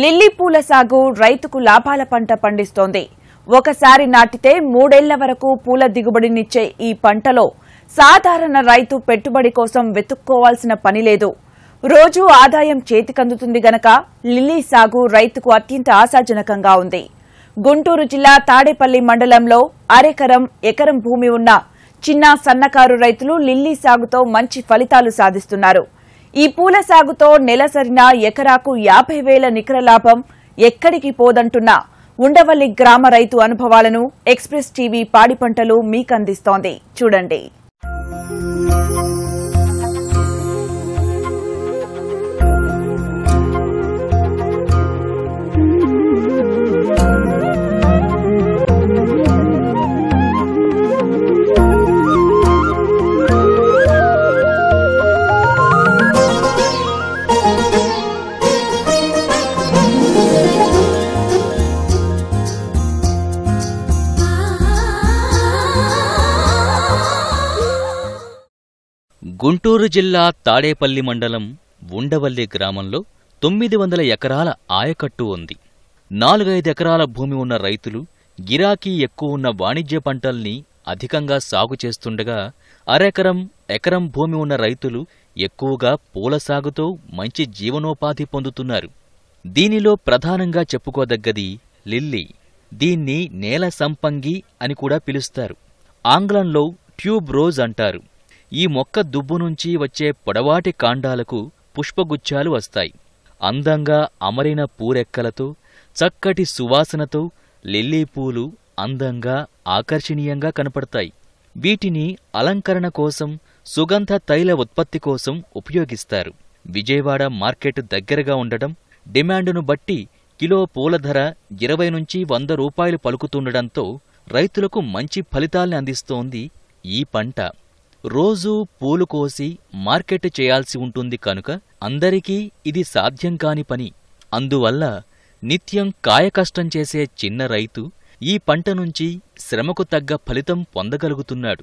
lily పూల సాగు రైతుకు లాభాల పంట పండిస్తోంది ఒకసారి నాటితే మూడేళ్ల వరకు పూల దిగుబడినిచ్చే ఈ పంటలో సాధారణ రైతు పెట్టుబడి కోసం వెతుక్కోవాల్సిన పని లేదు రోజూ ఆదాయం చేతికందుతుంది గనక లిల్లీ సాగు రైతుకు అత్యంత ఆశాజనకంగా ఉంది గుంటూరు జిల్లా తాడేపల్లి మండలంలో అరెకరం ఎకరం భూమి ఉన్న చిన్న సన్నకారు రైతులు లిల్లీ సాగుతో మంచి ఫలితాలు సాధిస్తున్నారు ఈ పూల సాగుతో నెలసరిన ఎకరాకు యాభై వేల నికర లాభం ఎక్కడికి పోదంటున్న ఉండవల్లి గ్రామ రైతు అనుభవాలను ఎక్స్ప్రెస్ టీవీ పాడి పంటలు మీకందిస్తోంది చూడండి గుంటూరు జిల్లా తాడేపల్లి మండలం ఉండవల్లి గ్రామంలో తొమ్మిది వందల ఎకరాల ఆయకట్టు ఉంది నాలుగైదు ఎకరాల భూమి ఉన్న రైతులు గిరాకీ ఎక్కువ ఉన్న వాణిజ్య పంటల్ని అధికంగా సాగు చేస్తుండగా అరెకరం ఎకరం భూమి ఉన్న రైతులు ఎక్కువగా పూల సాగుతో మంచి జీవనోపాధి పొందుతున్నారు దీనిలో ప్రధానంగా చెప్పుకోదగ్గది లిల్లీ దీన్ని నేల సంపంగి అని కూడా పిలుస్తారు ఆంగ్లంలో ట్యూబ్ రోజ్ అంటారు ఈ మొక్క దుబ్బు నుంచి వచ్చే పొడవాటి కాండాలకు పుష్పగుచ్చాలు వస్తాయి అందంగా అమరిన పూరెక్కలతో చక్కటి సువాసనతో లిల్లీ పూలు అందంగా ఆకర్షణీయంగా కనపడతాయి వీటిని అలంకరణ కోసం సుగంధ తైల ఉత్పత్తి కోసం ఉపయోగిస్తారు విజయవాడ మార్కెట్ దగ్గరగా ఉండడం డిమాండును బట్టి కిలో పూల ధర ఇరవై నుంచి వంద రూపాయలు పలుకుతుండడంతో రైతులకు మంచి ఫలితాల్ని అందిస్తోంది ఈ పంట రోజూ పూలు కోసి మార్కెట్ చేయాల్సి ఉంటుంది కనుక అందరికీ ఇది సాధ్యం కాని పని అందువల్ల నిత్యం కాయకష్టం చేసే చిన్న రైతు ఈ పంట నుంచి శ్రమకు తగ్గ ఫలితం పొందగలుగుతున్నాడు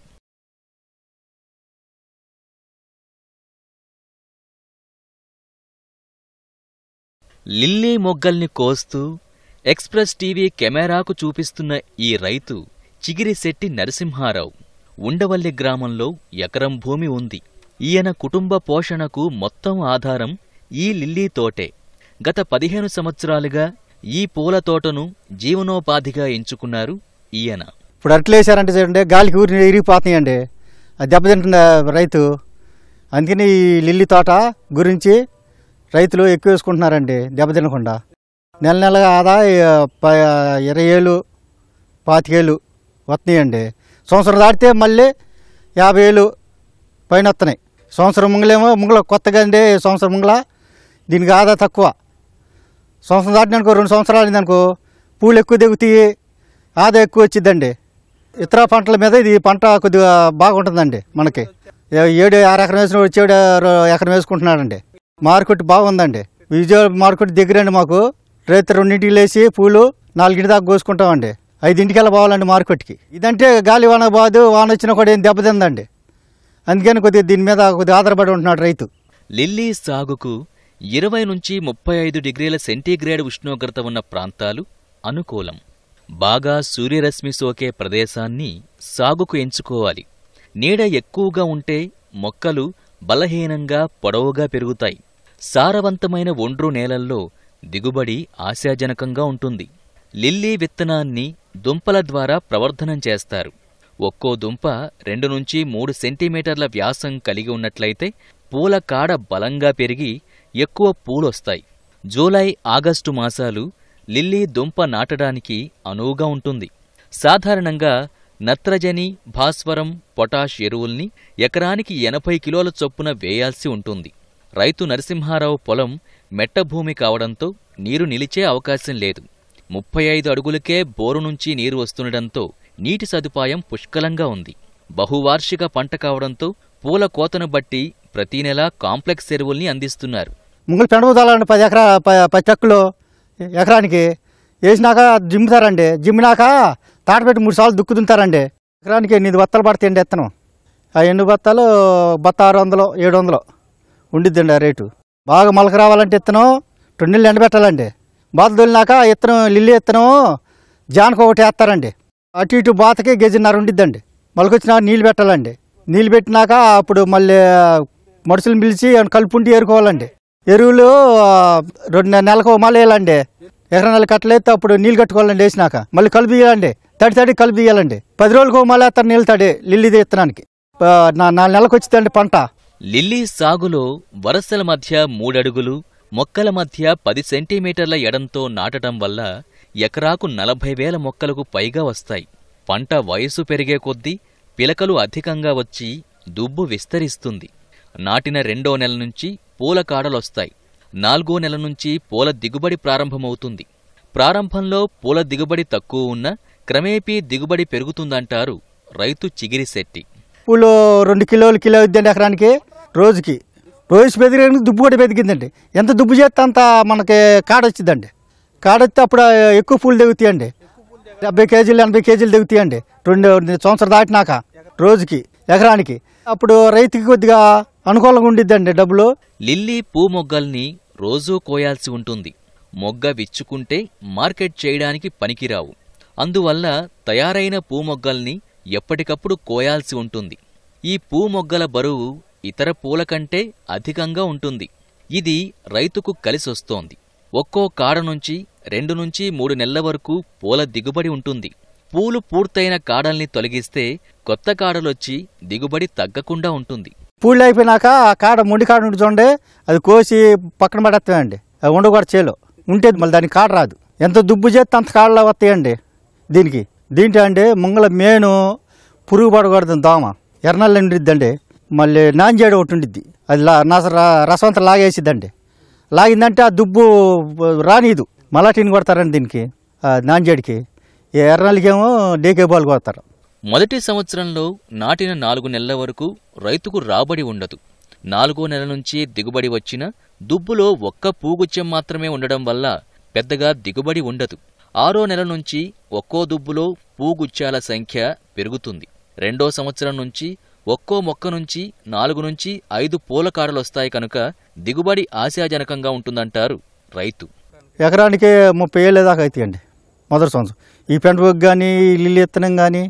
లిల్లీ మొగ్గల్ని కోస్తూ ఎక్స్ప్రెస్ టీవీ కెమెరాకు చూపిస్తున్న ఈ రైతు చిగిరిశెట్టి నరసింహారావు ఉండవల్లి గ్రామంలో ఎకరం భూమి ఉంది ఈయన కుటుంబ పోషణకు మొత్తం ఆధారం ఈ లిల్లీ తోటే గత పదిహేను సంవత్సరాలుగా ఈ పూల తోటను జీవనోపాధిగా ఎంచుకున్నారు ఈయన ఇప్పుడు అట్లా వేసారంటే చూడండి గాలికి ఊరి ఇరిగిపోతున్నాయండి అది దెబ్బతింటుంది రైతు అందుకని ఈ లిల్లీ తోట గురించి రైతులు ఎక్కువ వేసుకుంటున్నారండి దెబ్బతినకుండా నెల నెలగా ఆదా ప- ఇరవై ఏళ్ళు పాతికేళ్ళు వస్తున్నాయండి సంవత్సరం దాటితే మళ్ళీ యాభై ఏళ్ళు పైన వస్తున్నాయి సంవత్సరం ముంగలేమో ముంగల కొత్తగా అండి సంవత్సరం ముంగల దీనికి ఆదా తక్కువ సంవత్సరం దాటిననుకో రెండు సంవత్సరాలు అయిందనుకో పూలు ఎక్కువ దిగుతాయి ఆదా ఎక్కువ వచ్చిద్దండి ఇతర పంటల మీద ఇది పంట కొద్దిగా బాగుంటుందండి మనకి ఏ- ఏడు ఆరు ఎకరం వేసిన వాడు వచ్చేడు ఎకరం వేసుకుంటున్నాడండి మార్కెట్ బాగుందండి విజయవాడ మార్కెట్ దగ్గరండి మాకు రైతు రెండింటికి లేచి పూలు నాలుగింటి దాకా కోసుకుంటామండి ఐదింటికల్లా పోవాలండి మార్కెట్కి ఇదంటే గాలి వాన బాదు వాన వచ్చినా కూడా ఏం దెబ్బతిందండి అందుకని కొద్దిగా దీని మీద కొద్దిగా ఆధారపడి ఉంటున్నాడు రైతు లిల్లీ సాగుకు ఇరవై నుంచి ముప్పై ఐదు డిగ్రీల సెంటీగ్రేడ్ ఉష్ణోగ్రత ఉన్న ప్రాంతాలు అనుకూలం బాగా సూర్యరశ్మి సోకే ప్రదేశాన్ని సాగుకు ఎంచుకోవాలి నీడ ఎక్కువగా ఉంటే మొక్కలు బలహీనంగా పొడవుగా పెరుగుతాయి సారవంతమైన ఒండ్రు నేలల్లో దిగుబడి ఆశాజనకంగా ఉంటుంది లిల్లీ విత్తనాన్ని దుంపల ద్వారా ప్రవర్ధనం చేస్తారు ఒక్కో దుంప రెండు నుంచి మూడు సెంటీమీటర్ల వ్యాసం కలిగి ఉన్నట్లయితే పూల కాడ బలంగా పెరిగి ఎక్కువ పూలొస్తాయి జూలై ఆగస్టు మాసాలు లిల్లీ దుంప నాటడానికి అనువుగా ఉంటుంది సాధారణంగా నత్రజని భాస్వరం పొటాష్ ఎరువుల్ని ఎకరానికి ఎనభై కిలోల చొప్పున వేయాల్సి ఉంటుంది రైతు నరసింహారావు పొలం మెట్టభూమి కావడంతో నీరు నిలిచే అవకాశం లేదు ముప్పై ఐదు అడుగులకే బోరు నుంచి నీరు వస్తుండటంతో నీటి సదుపాయం పుష్కలంగా ఉంది బహువార్షిక పంట కావడంతో పూల కోతను బట్టి ప్రతీ నెలా కాంప్లెక్స్ ఎరువుల్ని అందిస్తున్నారు ముంగలు పెండబుదాలండి పది ఎకరా ప- పది చెక్కులు ఎకరానికి వేసినాక జిమ్ముతారండి జిమ్మినాక తాటపెట్టి మూడు సార్లు దుక్కు దున్నుతారండి ఎకరానికి ఎనిమిది బత్తాలు పడతాయండి ఎత్తనం ఆ ఎనిమిది బత్తాలు బత్త ఆరు వందలు ఏడు వందలు ఉండిద్దండి ఆ రేటు బాగా మొలక రావాలంటే ఇత్తనం రెండు నెలలు ఎండబెట్టాలండి బాత దొలినాక ఇత్తనం లిల్లీ ఇత్తనం జానకు ఒకటి వేస్తారండి అటు ఇటు బాతకి గెజిన్నర ఉండిద్దండి మొలకొచ్చినాక నీళ్ళు పెట్టాలండి నీళ్ళు పెట్టినాక అప్పుడు మళ్ళీ మనుషులను పిలిచి ఏమైనా కలుపు ఉంటే ఏరుకోవాలండి ఎరువులు ఆ, రెండు నె- నెలకు మళ్ళీ వేయాలండి ఎకరా నెల కట్టలేస్తే అప్పుడు నీళ్ళు కట్టుకోవాలండి వేసినాక మళ్ళీ కలుపు తీయాలండి తడి తడి కలుపు తీయాలండి పది రోజులకు మళ్ళీ వేస్తారు నీళ్ళు తడి లిల్లీది ఇత్తనానికి ఆ, నా- నాలుగు నెలలకు వచ్చిందండి పంట లిల్లీ సాగులో వరసల మధ్య మూడడుగులు మొక్కల మధ్య పది సెంటీమీటర్ల ఎడంతో నాటడం వల్ల ఎకరాకు నలభై వేల మొక్కలకు పైగా వస్తాయి పంట వయసు పెరిగే కొద్దీ పిలకలు అధికంగా వచ్చి దుబ్బు విస్తరిస్తుంది నాటిన రెండో నెల నుంచి పూల కాడలొస్తాయి నాలుగో నెల నుంచి పూల దిగుబడి ప్రారంభమవుతుంది ప్రారంభంలో పూల దిగుబడి తక్కువ ఉన్నా క్రమేపీ దిగుబడి పెరుగుతుందంటారు రైతు చిగిరిశెట్టి పూలు రెండు కిలోలు కిలో అవుద్దండి ఎకరానికి రోజుకి రోజు పెరిగడానికి దుబ్బు కూడా పెరిగిందండి ఎంత దుబ్బు చేస్తే అంత మనకి కాడ వచ్చిందండి కాడ వస్తే అప్పుడు ఎక్కువ పూలు దిగుతాయండి డెబ్బై కేజీలు ఎనభై కేజీలు దిగుతాయండి రెండు సంవత్సరం దాటినాక రోజుకి ఎకరానికి అప్పుడు రైతుకి కొద్దిగా అనుకూలంగా ఉండిద్దండి డబ్బులు లిల్లీ పూ మొగ్గల్ని రోజూ కోయాల్సి ఉంటుంది మొగ్గ విచ్చుకుంటే మార్కెట్ చేయడానికి పనికిరావు అందువల్ల తయారైన పూ మొగ్గల్ని ఎప్పటికప్పుడు కోయాల్సి ఉంటుంది ఈ పూ మొగ్గల బరువు ఇతర పూల కంటే అధికంగా ఉంటుంది ఇది రైతుకు కలిసొస్తోంది ఒక్కో కాడ నుంచి రెండు నుంచి మూడు నెలల వరకు పూల దిగుబడి ఉంటుంది పూలు పూర్తయిన కాడల్ని తొలగిస్తే కొత్త కాడలొచ్చి దిగుబడి తగ్గకుండా ఉంటుంది పూలు అయిపోయినాక ఆ కాడ మొండి కాడ ఉండి చూడండి అది కోసి పక్కన పడేస్తామండి అది ఉండకూడదు చేలో ఉంటే మళ్ళీ దానికి కాడ రాదు ఎంత దుబ్బు చేస్తే అంత కాడలో వస్తాయండి దీనికి దీంట్లో అండి ముంగల మేను పురుగు పడకూడదు దోమ ఎర్రనల్లి ఉండిద్దండి మళ్ళీ నాంజేడు ఒకటి ఉండిద్ది అది లా నస ర- రసవంత లాగేసిద్దండి లాగిందంటే ఆ దుబ్బు రానీదు మలాటీని కొడతారండి దీనికి ఆ నాంజేడికి ఈ ఎర్రనల్లికేమో డేకే బాల్ కొడతారు మొదటి సంవత్సరంలో నాటిన నాలుగు నెలల వరకు రైతుకు రాబడి ఉండదు నాలుగో నెల నుంచి దిగుబడి వచ్చిన దుబ్బులో ఒక్క పూగుచ్చం మాత్రమే ఉండడం వల్ల పెద్దగా దిగుబడి ఉండదు ఆరో నెల నుంచి ఒక్కో దుబ్బులో పూగుచ్చాల సంఖ్య పెరుగుతుంది రెండో సంవత్సరం నుంచి ఒక్కో మొక్క నుంచి నాలుగు నుంచి ఐదు పూల కాడలొస్తాయి కనుక దిగుబడి ఆశాజనకంగా ఉంటుందంటారు రైతు ఎకరానికి ముప్పై ఏళ్ళ దాకా అవుతాయండి మొదటి సంవత్సరం ఈ పెంటకు కానీ ఈ లిల్లీ ఇత్తనం కానీ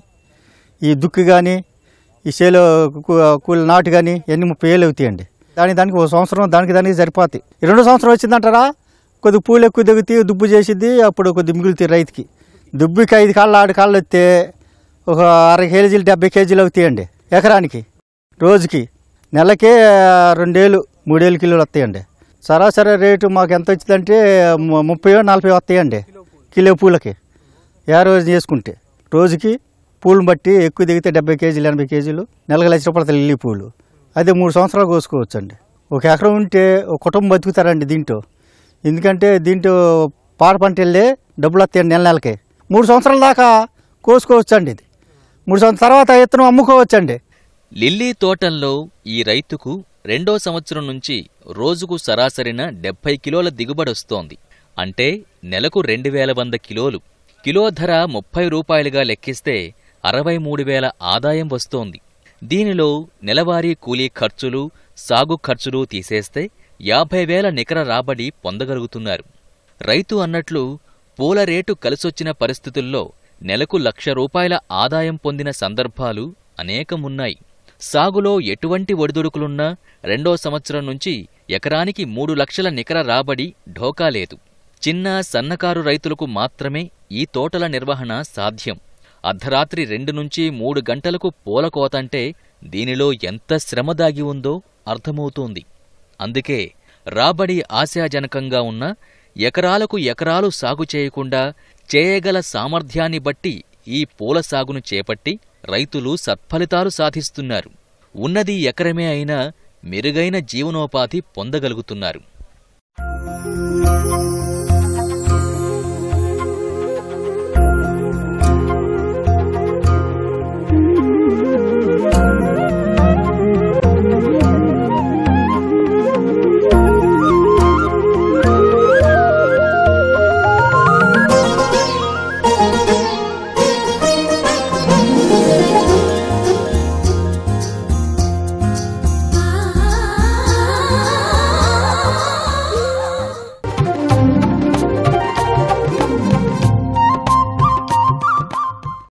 ఈ దుక్కి కానీ ఈ చేలో కు- కూలి నాటు కానీ ఇవన్నీ ముప్పై ఏళ్ళు అవుతాయండి దానికి దానికి ఒక సంవత్సరం దానికి దానికి సరిపోతాయి ఈ రెండో సంవత్సరం వచ్చిందంటారా కొద్ది పూలు ఎక్కువ దిగుతాయి దుబ్బు చేసిద్ది అప్పుడు కొద్ది మిగులుతాయి రైతుకి దుబ్బుకి ఐదు కాళ్ళు ఆరు కాళ్ళు వస్తే ఒక అరవై కేజీలు డెబ్బై కేజీలు అవుతాయండి ఎకరానికి రోజుకి నెలకే రెండేళ్ళు మూడేళ్ళు కిలోలు వస్తాయండి సరాసరి రేటు మాకు ఎంత వచ్చిందంటే ము- ముప్పై నలభై వస్తాయండి కిలో పూలకి ఏ రోజు చేసుకుంటే రోజుకి పూలను బట్టి ఎక్కువ దిగితే డెబ్బై కేజీలు ఎనభై కేజీలు నెలకు లక్ష రూపాయలు లిల్లీ పూలు అదే మూడు సంవత్సరాలు కోసుకోవచ్చు అండి ఒక ఎకరం ఉంటే ఒక కుటుంబం బతుకుతారండి దీంట్లో ఎందుకంటే దీంట్లో పాట పంట వెళ్ళే డబ్బులు వస్తాయండి నెల నెలకి మూడు సంవత్సరాల దాకా కోసుకోవచ్చు అండి ఇది మూడు సంవత్సరాల తర్వాత ఇత్తనం అమ్ముకోవచ్చండి లిల్లీ తోటల్లో ఈ రైతుకు రెండో సంవత్సరం నుంచి రోజుకు సరాసరిన డెబ్బై కిలోల దిగుబడొస్తోంది అంటే నెలకు రెండు వేల వంద కిలోలు కిలో ధర ముప్పై రూపాయలుగా లెక్కిస్తే అరవై మూడు వేల ఆదాయం వస్తోంది దీనిలో నెలవారీ కూలీ ఖర్చులు సాగు ఖర్చులు తీసేస్తే యాభై వేల నికర రాబడి పొందగలుగుతున్నారు రైతు అన్నట్లు పూల రేటు కలిసొచ్చిన పరిస్థితుల్లో నెలకు లక్ష రూపాయల ఆదాయం పొందిన సందర్భాలు అనేకమున్నాయి సాగులో ఎటువంటి ఒడిదుడుకులున్నా రెండో సంవత్సరం నుంచి ఎకరానికి మూడు లక్షల నికర రాబడి ఢోకా లేదు చిన్న సన్నకారు రైతులకు మాత్రమే ఈ తోటల నిర్వహణ సాధ్యం అర్ధరాత్రి రెండు నుంచి మూడు గంటలకు పూల కోతంటే దీనిలో ఎంత శ్రమ దాగి ఉందో అర్థమవుతోంది అందుకే రాబడి ఆశాజనకంగా ఉన్న ఎకరాలకు ఎకరాలు సాగు చేయకుండా చేయగల సామర్థ్యాన్ని బట్టి ఈ పూల సాగును చేపట్టి రైతులు సత్ఫలితాలు సాధిస్తున్నారు ఉన్నది ఎకరమే అయినా మెరుగైన జీవనోపాధి పొందగలుగుతున్నారు